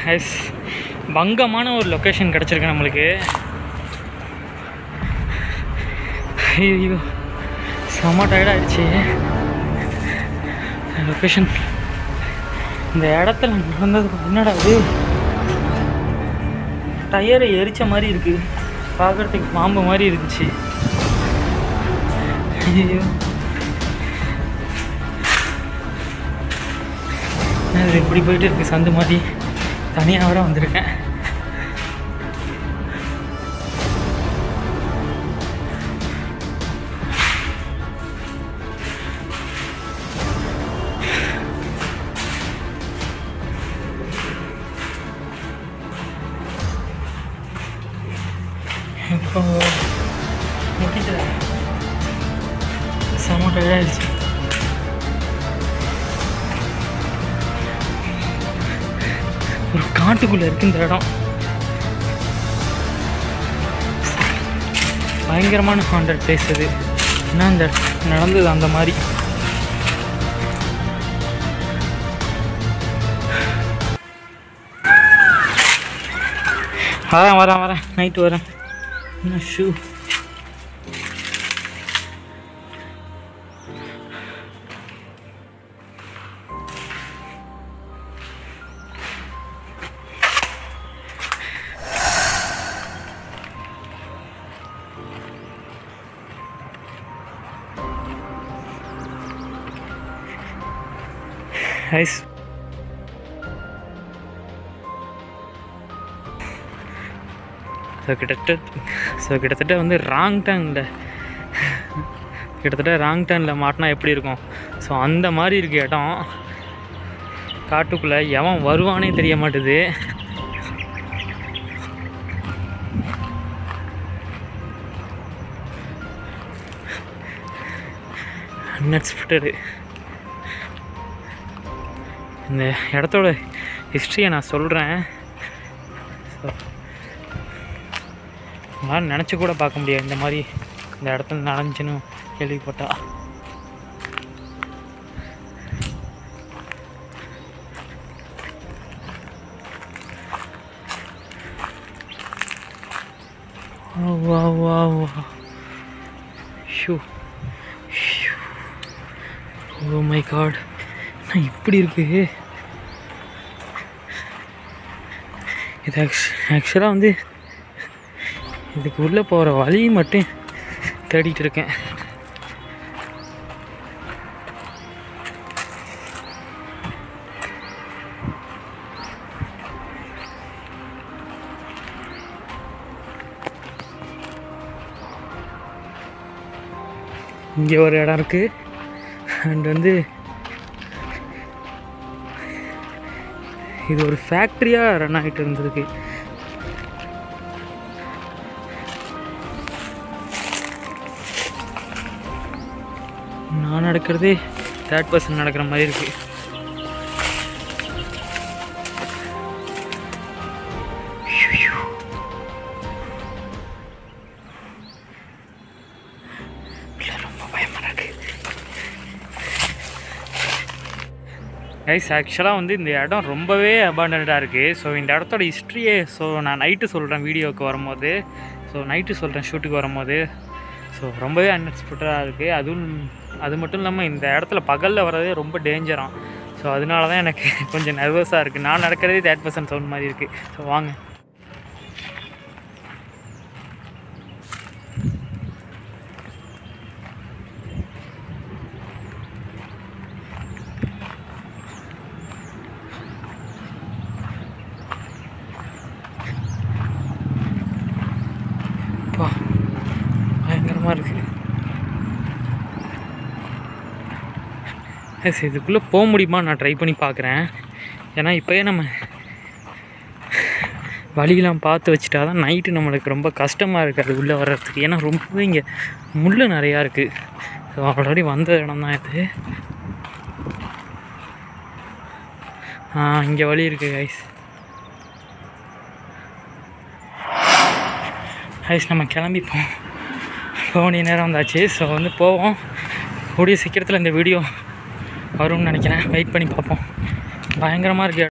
S பங்கமான ஒரு location கிடச்சிருக்கு நம்மளுக்கு ஐயோ செம்ம டயர்டாகிடுச்சு லொக்கேஷன் இந்த இடத்துல நடந்தது என்னடா இது டயரை எரிச்ச மாதிரி இருக்குது பார்க்குறதுக்கு பாம்பு மாதிரி இருந்துச்சு ஐயோ அது இப்படி போயிட்டு இருக்கு சந்து மாதிரி தனியாக வர வந்திருக்கேன் இப்போ முடிக்கல செம டயர்டாயிடுச்சு ஒரு காட்டுக்குள்ளே இருக்கு இந்த இடம் பயங்கரமான ஹாண்டட் பிளேஸ் இது ஏன்னா இந்த நடந்தது அந்த மாதிரி வரேன் வரேன் வரேன் நைட்டு வரேன் என்ன ஷூ ஐஸ் ஸோ கிட்டத்தட்ட ஸோ கிட்டத்தட்ட வந்து ராங் டர்னில் கிட்டத்தட்ட ராங் டர்னில் மாட்டினா எப்படி இருக்கும் ஸோ அந்த மாதிரி இருக்கு இடம் காட்டுக்குள்ளே எவன் வருவானே தெரிய மாட்டுது அன்எக்ஸ்பெக்டடு இந்த இடத்தோட ஹிஸ்ட்ரியை நான் சொல்கிறேன் ஸோ உங்களால் நினச்சி கூட பார்க்க முடியாது இந்த மாதிரி இந்த இடத்துல நடந்துச்சுன்னு கேள்விப்பட்டா வா வா வா வா ஷூ ஓ மை காட் நான் இப்படி இருக்கு இது ஆக்சுவலாக வந்து இதுக்கு உள்ளே போகிற வழி மட்டும் தேடிட்டு இருக்கேன் இங்கே ஒரு இடம் இருக்குது அண்ட் வந்து இது ஒரு ஃபேக்ட்ரியாக ரன் ஆகிட்டு இருந்திருக்கு நான் நடக்கிறதே தேர்ட் பர்சன் நடக்கிற மாதிரி இருக்கு உள்ள ரொம்ப பயமா இருக்கு கைஸ் ஆக்சுவலாக வந்து இந்த இடம் ரொம்பவே அபாண்டடாக இருக்குது ஸோ இந்த இடத்தோட ஹிஸ்ட்ரியே ஸோ நான் நைட்டு சொல்கிறேன் வீடியோவுக்கு வரும்போது ஸோ நைட்டு சொல்கிறேன் ஷூட்டுக்கு வரும்போது ஸோ ரொம்பவே அன்எக்ஸ்பெக்டடாக இருக்குது அதுவும் அது மட்டும் இல்லாமல் இந்த இடத்துல பகலில் வர்றதே ரொம்ப டேஞ்சராம் ஸோ அதனால தான் எனக்கு கொஞ்சம் நர்வஸாக இருக்குது நான் நடக்கிறதே தேர்ட் பர்சன் சவுண்ட் மாதிரி இருக்குது ஸோ வாங்க அப்பா பயங்கரமாக இருக்குது எஸ் இதுக்குள்ளே போக முடியுமா நான் ட்ரை பண்ணி பார்க்குறேன் ஏன்னா இப்போயே நம்ம வழியெல்லாம் பார்த்து வச்சுட்டா தான் நைட்டு நம்மளுக்கு ரொம்ப கஷ்டமாக இருக்குது அது உள்ளே வர்றதுக்கு ஏன்னா ரொம்பவே இங்கே முள் நிறையா இருக்குது ஸோ ஆல்ரெடி வந்த இடம் தான் இது ஆ இங்கே வழி இருக்குது கைஸ் கைஸ் நம்ம கிளம்பி போ போக வேண்டிய நேரம் வந்தாச்சு ஸோ வந்து போவோம் கூடிய சீக்கிரத்தில் இந்த வீடியோ வரும்னு நினைக்கிறேன் வெயிட் பண்ணி பார்ப்போம் பயங்கரமாக இருக்குது